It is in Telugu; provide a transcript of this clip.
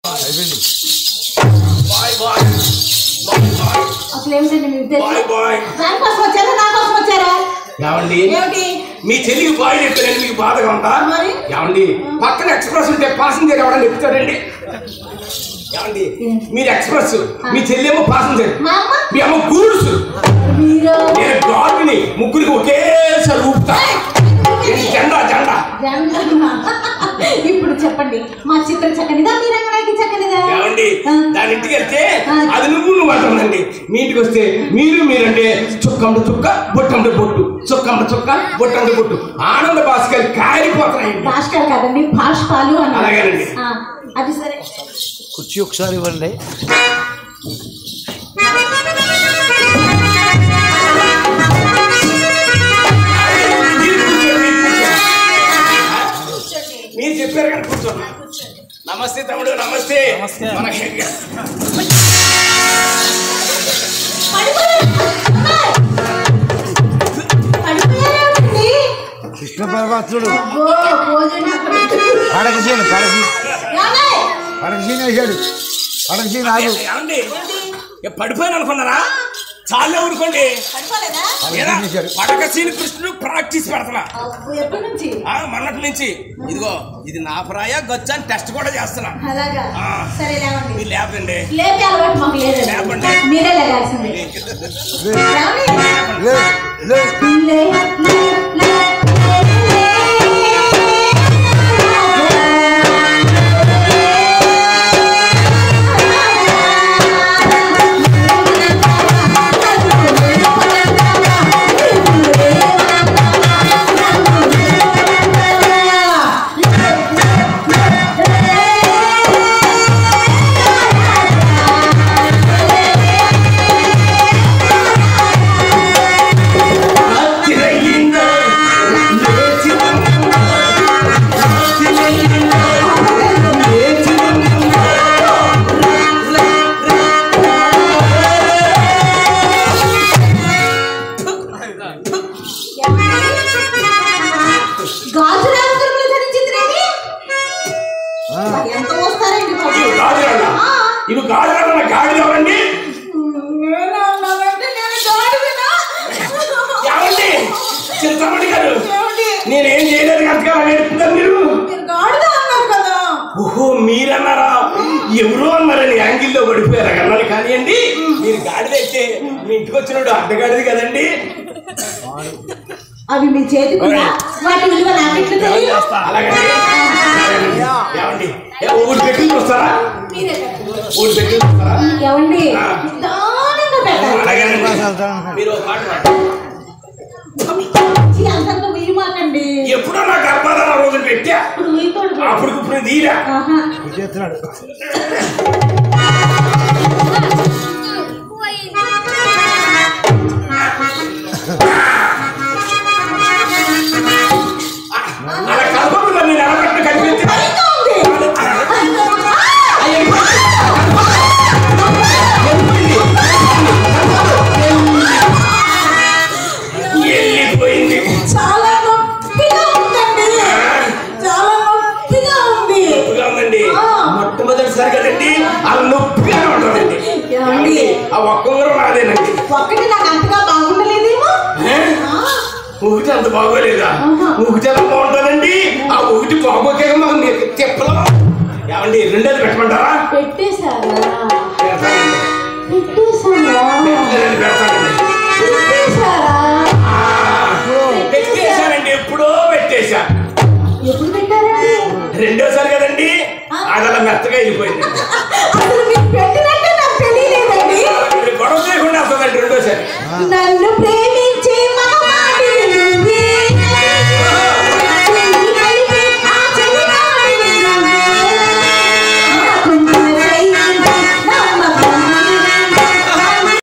బాయ్ బాయ్ బాయ్ అసలు ఏమిటండి మీకు తెలుసు బాయ్ బాయ్ దానికోసం వచ్చారా నా కోసం వచ్చారా ఏమండి ఏమిటి మీ చెల్లికి బాయ్ చెప్పానండి మీకు బాధగా ఉందా మరి? ఏమండి పక్కన ఎక్స్ప్రెస్ ఉంటే పాసింజర్ ఎవడని ఎక్కుతాడండి ఏమండి మీరు ఎక్స్ప్రెస్ మీ చెల్లి ఏమో పాసింజర్ మా అమ్మ మీ అమ్మ గూడ్స్ మీరు నేను డాగ్ని ముగ్గురికి ఒకేసారి ఊపుతా ఏంటి జెండా జెండా జంటన్నా. ఇప్పుడు చెప్పండి మా చిత్రం చక్కనిదా మీ రంగనాయకి చక్కనిదా ఏమండి ఆ. దాని ఇంటికి వెళ్తే ఆ. అది నువ్వు నువ్వు అంటుందండి మీ ఇంటికి వస్తే మీరు మీరంటే చుక్కంట చుక్క బొట్టంట బొట్టు చుక్కంట చుక్క బొట్టంట బొట్టు ఆనంద భాస్కర్ కారిపోతున్నాయండి భాష్కర్ కదండి భాష్పాలు అన్నారు అలాగేనండి. ఆ, అది సరే కుర్చీ ఒకసారి ఇవ్వండి మీరు కూర్చోండి, మీరు కూర్చోండి. మీరు చెప్పారు కానీ కూర్చోండి నమస్తే తమ్ముడు నమస్తే మనకి పడిపోయారేమిటండి? కృష్ణ పరమాత్ముడు అబ్బో, భోజనం పడక చేయను పడక ఏమండి? పడక చేయను వేసాడు పడక చేయను ఆగు ఏమండి ఏ పడిపోయాను అనుకున్నారా చాలా ఊరుకోండి పడిపోలేదా? ఏరా, పడక సీని కృష్ణుడు ప్రాక్టీస్ పెడతలా అబ్బో, ఎప్పటి నుంచి ఆ, మొన్నటి నుంచి ఇదిగో ఇది నా ప్రాయ గొచ్చ అని టెస్ట్ కూడా చేస్తున్నా అలాగా ఆ. సరే లేవండి మీరు లేపండి లేపే అలవాటు మాకు లేదు లేపండి. మీరే లేగాల్సింది ఏమండి? లే లే లే, లే, లే, తిరగిందా, లేచినందా, తిరగిందా, లేచినందా. గాజు రామకర్మలు ధరించింది ఆ, ఎంత మోస్తారండి బాబు? ఇవి గాజులన్నా? ఆ. ఇవి గాజులన్న గాడిద ఎవరండి నేను అన్నానంటే నేను గాడిదనా? ఏమండి చింతమణి గారు ఏమండి? నేనేం చేయలేదు కనుక అడుగుతున్నారు మీరు మీరు గాడిద అన్నారు కదా ఓహో మీరన్నారా ఎవరో అన్నారని యాంగిల్లో పడిపోయారు అన్నాను కానివ్వండి మీరు గాడిదైతే మీ ఇంటికి వచ్చినప్పుడు అడ్డగాడిది కదండి అవి మీ చేతికి వాటి విలువ నాకెట్లు తెలియదు అలాగండి ఏమండి ఏ, ఊరు పెట్టి చూస్తారా మీరే కట్టండి. ఊరు పెట్టి చూస్తారా ఏమండి ఆ. నిదానంగా పెట్టాలి అలాగేనండి వెళ్తాను. మీరు ఒక మాట పాడండి. ఛీ, అంతంత వేయమాకండి ఎప్పుడో నా గర్భాధార రోజులు పెట్టా ఇప్పుడు వేయకూడదు అప్పుడు ఇప్పుడు తీరా ఆహా. చేస్తున్నాడు అలా కలపకుండా నేను ఎలబెట్టిన కనిపించి ఇంకా ఉంది. వెళ్ళిపోయింది చాలా నొప్పిగా ఉందండి చాలా నొప్పిగా ఉంది నొప్పిగా ఉందండి ఆ. మొట్టమొదటిసారి కదండి అలా నొప్పిగా ఉంటుందండి ఏమండి? ఆ ఒక్క ఉంగరం నాదేనండి ఒక్కటి నాకు అంతగా బాగుండలేదేమో ఏ? ఆ, ఒకటి అంత బాగోలేదా ఆహా. ఒకటి ఎలా బాగుంటుందండి ఆ ఒకటి బాగోకే మాకు మీరు తిప్పలో ఏమండి రెండేది పెట్టమంటారా పెట్టేసి